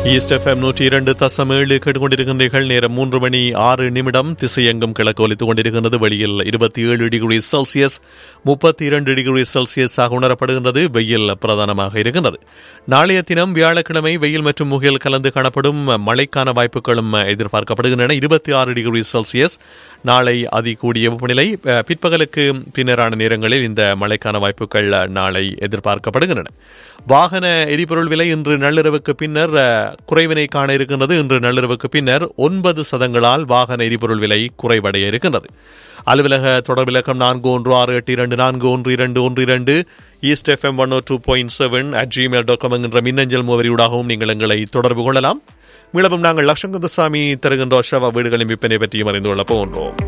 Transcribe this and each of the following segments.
east FM நூற்றி இரண்டு தசம் ஏழு கேட்டுக்கொண்டிருக்கின்றீர்கள் நேரம் மூன்று மணி ஆறு நிமிடம் திசையெங்கும் கிழக்கு ஒலித்துக் கொண்டிருக்கின்றது வெளியில் இருபத்தி ஏழு டிகிரி செல்சியஸ் முப்பத்தி இரண்டு டிகிரி செல்சியஸாக உணரப்படுகின்றது வெயில் பிரதானமாக இருக்கின்றது நாளைய தினம் வியாழக்கிழமை வெயில் மற்றும் முகில் கலந்து காணப்படும் மழைக்கான வாய்ப்புகளும் எதிர்பார்க்கப்படுகின்றன இருபத்தி ஆறு டிகிரி செல்சியஸ் நாளை அதிகூடிய வெப்பநிலை அஹ், பிற்பகலுக்கு பின்னரான நேரங்களில் இந்த மழைக்கான வாய்ப்புகள் நாளை எதிர்பார்க்கப்படுகின்றன வாகன எரிபொருள் விலை இன்று நள்ளிரவுக்கு பின்னர் அஹ், குறைவினை காண இருக்கின்றது இன்று நள்ளிரவுக்கு பின்னர் ஒன்பது சதங்களால் வாகன எரிபொருள் விலை குறைவடைய இருக்கின்றது அலுவலக தொடர் விளக்கம் நான்கு ஒன்று ஆறு எட்டு இரண்டு நான்கு ஒன்று இரண்டு ஒன்று இரண்டு East FM one two point seven at Gmail dot com என்கின்ற மின்னஞ்சல் முகவரியூடாகவும் நீங்கள் எங்களை தொடர்பு கொள்ளலாம் மீளவும் நாங்கள் லட்சங்கந்தசாமி தருகின்ற அஷாவா வீடுகளின் விற்பனை பற்றியும் அறிந்து கொள்ளப் போகின்றோம்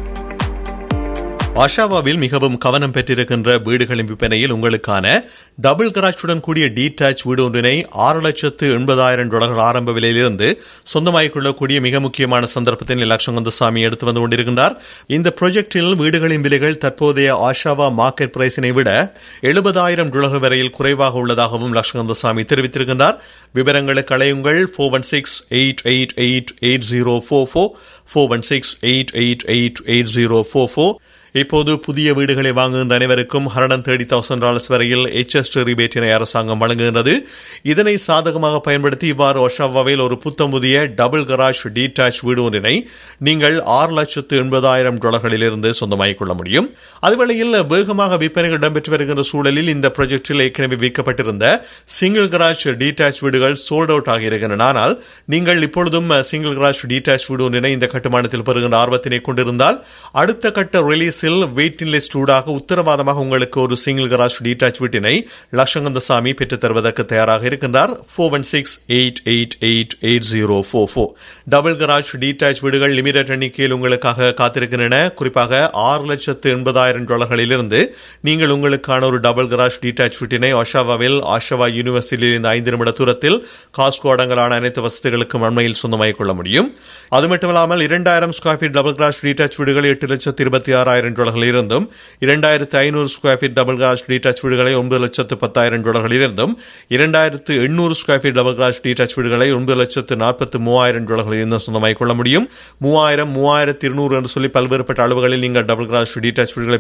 ஆஷாவாவில் மிகவும் கவனம் பெற்றிருக்கின்ற வீடுகளின் விற்பனையில் உங்களுக்கான டபுள் கராஜுடன் கூடிய டீடாச் வீடு ஒன்றினை ஆறு லட்சத்து எண்பதாயிரம் டாலர்கள் ஆரம்ப விலையிலிருந்து சொந்தமாகிக் கொள்ளக்கூடிய மிக முக்கியமான சந்தர்ப்பத்தில் லட்சங்கந்தசாமி எடுத்து வந்து கொண்டிருக்கின்றார் இந்த ப்ராஜெக்டில் வீடுகளின் விலைகள் தற்போதைய ஆஷாவா மார்க்கெட் பிரைஸினை விட எழுபதாயிரம் டாலர்கள் வரையில் குறைவாக உள்ளதாகவும் லட்சங்கந்தசாமி தெரிவித்திருக்கின்றார் விவரங்களுக்கு அழையுங்கள் four one six eight eight eight eight zero four four four one six eight eight eight eight zero four four இப்போது புதிய வீடுகளை வாங்குகின்ற அனைவருக்கும் ஹண்ட்ரட் தேர்ட்டி தௌசண்ட் டாலர்ஸ் வரையில் எச்எஸ் ரிபேட்டினை அரசாங்கம் வழங்குகின்றது இதனை சாதகமாக பயன்படுத்தி இவ்வாறு ஒஷாவாவில் ஒரு புத்தம் புதிய டபுள் கராஜ் டீடாச் வீடு ஒன்றினை நீங்கள் ஆறு லட்சத்து எண்பதாயிரம் டாலர்களிலிருந்து சொந்தமாகிக் கொள்ள முடியும் அதுவேளையில் வேகமாக விற்பனைகள் இடம்பெற்று வருகின்ற சூழலில் இந்த ப்ராஜெக்டில் ஏற்கனவே விற்கப்பட்டிருந்த சிங்கிள் கராஜ் டீடாச் வீடுகள் சோல்ட் அவுட் ஆகியிருக்கின்றன ஆனால் நீங்கள் இப்பொழுதும் சிங்கிள் கராஜ் டீடாச் வீடு ஒன்றினை இந்த கட்டுமானத்தில் பெறுகின்ற ஆர்வத்தினை கொண்டிருந்தால் அடுத்த கட்ட ரிலீஸில் வெயிட்டிங் லிஸ்ட் ஊடாக உத்தரவாதமாக உங்களுக்கு ஒரு சிங்கிள் கராஜ் டீடாச் வீட்டினை லட்சங்கந்தசாமி பெற்றுத் தருவதற்கு தயாராக இருக்கின்றார் four one six eight eight eight eight zero four four double garage detached வீடுகள் லிமிடெட் எண்ணிக்கையில் உங்களுக்காக காத்திருக்கின்றன குறிப்பாக ஆறு லட்சத்து எண்பதாயிரம் டாலர்களிலிருந்து நீங்கள் உங்களுக்கான ஒரு டபுள் கராஜ் டீடாச் வீட்டினை ஒஷாவாவில் ஆஷாவா யூனிவர்சிட்டியில் இந்த ஐந்து நிமிட தூரத்தில் காஸ்கோ அடங்கலான அனைத்து வசதிகளுக்கும் அண்மையில் சொந்தமாகிக் கொள்ள முடியும் அது மட்டுமில்லாமல் இரண்டாயிரம் square feet double garage detached வீடுகள் எட்டு லட்சத்து இருபத்தி ஆறாயிரம் டாலர்களில் இருந்தும் இரண்டாயிரத்து ஐநூறு square feet double garage detached வீடுகளை ஒன்பது லட்சத்து பத்தாயிரம் டாலர்களில் இருந்தும் இரண்டாயிரத்து எண்ணூறு square feet double garage detached வீடுகளை ஒன்பது லட்சத்து நாற்பத்து மூவாயிரம் டாலர்களில் இருந்தும் சொந்தமாகிக் கொள்ள முடியும் மூவாயிரம் மூவாயிரத்து இருநூறு என்று சொல்லி பல்வேறுபட்ட அளவுகளில் நீங்கள் டபுள் கிராஸ் டீடாச் வீடுகளை